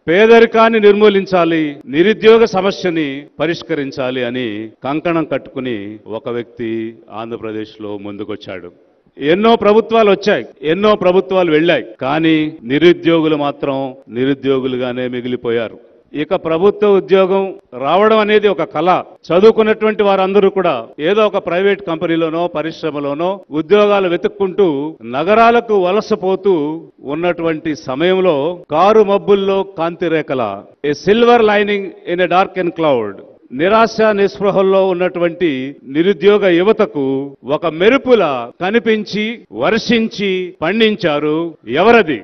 పేదరికాన్ని నిర్మూలించాలి నిరుద్యోగ సమస్యని పరిష్కరించాలి అని కంకణం కట్టుకుని ఒక వ్యక్తి ఆంధ్రప్రదేశ్లో ముందుకొచ్చాడు ఎన్నో ప్రభుత్వాలు వచ్చాయి ఎన్నో ప్రభుత్వాలు వెళ్ళాయి కానీ నిరుద్యోగులు మాత్రం నిరుద్యోగులుగానే మిగిలిపోయారు ఇక ప్రభుత్వ ఉద్యోగం రావడం అనేది ఒక కళ చదువుకున్నటువంటి వారందరూ కూడా ఏదో ఒక ప్రైవేట్ కంపెనీలోనో పరిశ్రమలోనో ఉద్యోగాలు వెతుక్కుంటూ నగరాలకు వలసపోతూ ఉన్నటువంటి సమయంలో కారు మబ్బుల్లో కాంతి రేఖల a silver lining in a dark and cloud నిరాశ నిస్పృహల్లో ఉన్నటువంటి నిరుద్యోగ యువతకు ఒక మెరుపుల కనిపించి వర్షించి పండించారు ఎవరది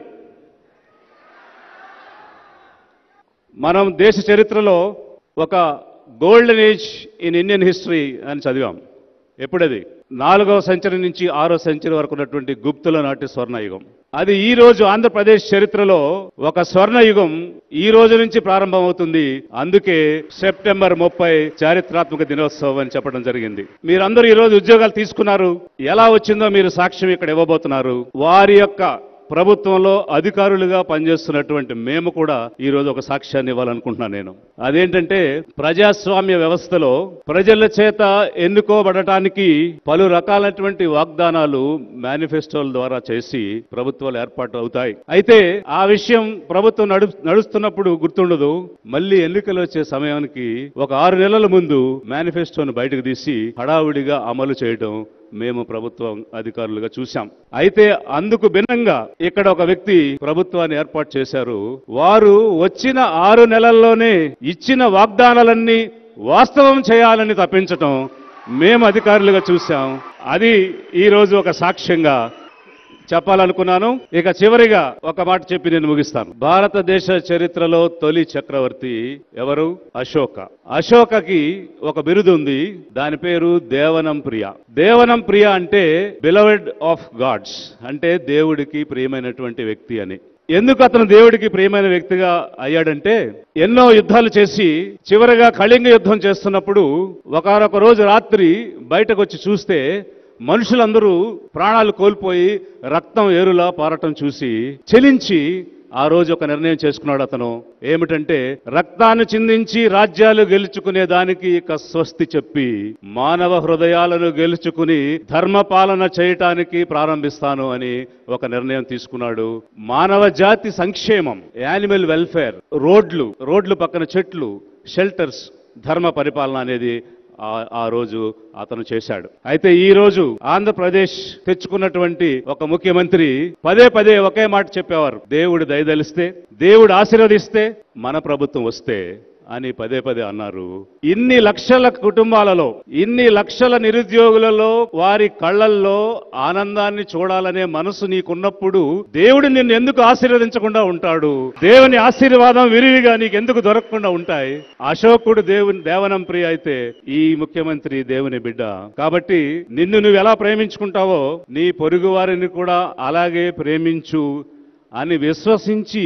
మనం దేశ చరిత్రలో ఒక golden age in Indian history అని చదివాం ఎప్పుడది నాలుగవ సెంచరీ నుంచి ఆరో సెంచరీ వరకు ఉన్నటువంటి గుప్తుల నాటి స్వర్ణయుగం అది ఈ రోజు ఆంధ్రప్రదేశ్ చరిత్రలో ఒక స్వర్ణయుగం ఈ రోజు నుంచి ప్రారంభమవుతుంది అందుకే సెప్టెంబర్ ముప్పై చారిత్రాత్మక దినోత్సవం అని చెప్పడం జరిగింది మీరందరూ ఈ రోజు ఉద్యోగాలు తీసుకున్నారు ఎలా వచ్చిందో మీరు సాక్ష్యం ఇక్కడ ఇవ్వబోతున్నారు వారి యొక్క ప్రభుత్వంలో అధికారులుగా పనిచేస్తున్నటువంటి మేము కూడా ఈ రోజు ఒక సాక్ష్యాన్ని ఇవ్వాలనుకుంటున్నాను నేను అదేంటంటే ప్రజాస్వామ్య వ్యవస్థలో ప్రజల చేత ఎన్నుకోబడటానికి పలు రకాలైనటువంటి వాగ్దానాలు మేనిఫెస్టోల ద్వారా చేసి ప్రభుత్వాలు ఏర్పాటు అవుతాయి అయితే ఆ విషయం ప్రభుత్వం నడు నడుస్తున్నప్పుడు గుర్తుండదు మళ్ళీ ఎన్నికలు వచ్చే సమయానికి ఒక ఆరు నెలల ముందు మేనిఫెస్టోను బయటకు తీసి హడావుడిగా అమలు చేయడం మేము ప్రభుత్వం అధికారులుగా చూశాం అయితే అందుకు భిన్నంగా ఇక్కడ ఒక వ్యక్తి ప్రభుత్వాన్ని ఏర్పాటు చేశారు వారు వచ్చిన ఆరు నెలల్లోనే ఇచ్చిన వాగ్దానాలన్నీ వాస్తవం చేయాలని తప్పించటం మేము అధికారులుగా చూశాం అది ఈ రోజు ఒక సాక్ష్యంగా చెప్పాలనుకున్నాను ఇక చివరిగా ఒక మాట చెప్పి నేను ముగిస్తాను భారతదేశ చరిత్రలో తొలి చక్రవర్తి ఎవరు అశోక అశోకకి ఒక బిరుదు ఉంది దాని పేరు దేవనం ప్రియ దేవనం ప్రియ అంటే బిలవెడ్ ఆఫ్ గాడ్స్ అంటే దేవుడికి ప్రియమైనటువంటి వ్యక్తి అని ఎందుకు అతను దేవుడికి ప్రియమైన వ్యక్తిగా అయ్యాడంటే ఎన్నో యుద్ధాలు చేసి చివరిగా కళింగ యుద్ధం చేస్తున్నప్పుడు ఒకనొక రోజు రాత్రి బయటకు వచ్చి చూస్తే మనుషులందరూ ప్రాణాలు కోల్పోయి రక్తం ఏరులా పారటం చూసి చెలించి ఆ రోజు ఒక నిర్ణయం చేసుకున్నాడు అతను ఏమిటంటే రక్తాన్ని చిందించి రాజ్యాలు గెలుచుకునే దానికి ఇక స్వస్తి చెప్పి మానవ హృదయాలను గెలుచుకుని ధర్మపాలన చేయటానికి ప్రారంభిస్తాను అని ఒక నిర్ణయం తీసుకున్నాడు మానవ జాతి సంక్షేమం యానిమల్ వెల్ఫేర్ రోడ్లు రోడ్లు పక్కన చెట్లు షెల్టర్స్ ధర్మ పరిపాలన అనేది ఆ- ఆ రోజు అతను చేశాడు అయితే ఈ రోజు ఆంధ్రప్రదేశ్ తెచ్చుకున్నటువంటి ఒక ముఖ్యమంత్రి పదే పదే ఒకే మాట చెప్పేవారు దేవుడు దయదలిస్తే దేవుడు ఆశీర్వదిస్తే మన ప్రభుత్వం వస్తే అని పదే పదే అన్నారు ఇన్ని లక్షల కుటుంబాలలో ఇన్ని లక్షల నిరుద్యోగులలో వారి కళ్ళల్లో ఆనందాన్ని చూడాలనే మనసు నీకున్నప్పుడు దేవుడు నిన్ను ఎందుకు ఆశీర్వదించకుండా ఉంటాడు దేవుని ఆశీర్వాదం విరివిగా నీకు ఎందుకు దొరకకుండా ఉంటాయి అశోకుడు దేవుని దేవనం ప్రియ అయితే ఈ ముఖ్యమంత్రి దేవుని బిడ్డ కాబట్టి నిన్ను నువ్వు ఎలా ప్రేమించుకుంటావో నీ పొరుగు వారిని కూడా అలాగే ప్రేమించు అని విశ్వసించి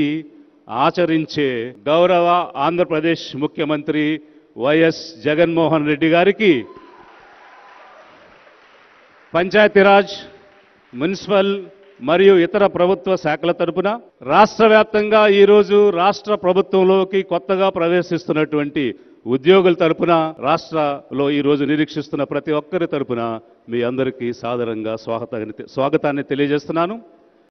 ఆచరించే గౌరవ ఆంధ్రప్రదేశ్ ముఖ్యమంత్రి వైఎస్ జగన్మోహన్ రెడ్డి గారికి పంచాయతీరాజ్ మున్సిపల్ మరియు ఇతర ప్రభుత్వ శాఖల తరపున రాష్ట్ర వ్యాప్తంగా ఈరోజు రాష్ట్ర ప్రభుత్వంలోకి కొత్తగా ప్రవేశిస్తున్నటువంటి ఉద్యోగుల తరపున రాష్ట్రలో ఈరోజు నిరీక్షిస్తున్న ప్రతి ఒక్కరి తరపున మీ అందరికీ సాదరంగా స్వాగతాన్ని స్వాగతాన్ని తెలియజేస్తున్నాను